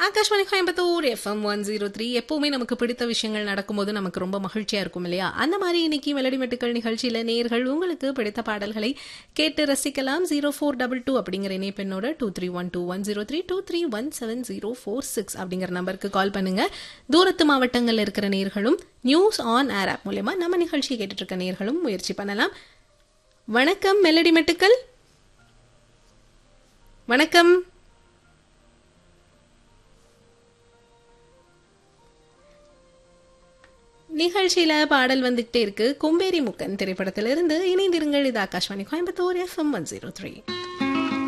Akashvani Coimbatore F M one zero three எப்பவுமே நமக்கு பிடித்த விஷயங்கள் நடக்கும்போது நமக்கு ரொம்ப மகிழ்ச்சியா இருக்கும் இல்லையா அந்த மாதிரி இன்னைக்கு மெலடி மெட்டுக்கள் நிகழ்ச்சியில நேர்கள் உங்களுக்கு பிடித்த பாடல்களை கேட்டு ரசிக்கலாம் ஜீரோ ஃபோர் டபுள் டூ அப்படிங்கிற இணைப்பெண்ணோட two three one two one zero three two three one seven zero four six அப்படிங்கிற நம்பருக்கு கால் பண்ணுங்க தூரத்து மாவட்டங்கள்ல இருக்கிற நேர்களும் நியூஸ் ஆன் ஏர் ஆப் மூலயமா நம்ம நிகழ்ச்சியை கேட்டுட்டு இருக்க நேர்களும் முயற்சி பண்ணலாம் வணக்கம் மெலடி மெட்டுக்கள் வணக்கம் நிகழ்ச்சியில பாடல் வந்துகிட்டே இருக்கு கும்பேரி முக்கன் திரைப்படத்திலிருந்து இணைந்திருங்கள் இது Akashvani Coimbatore F M one zero three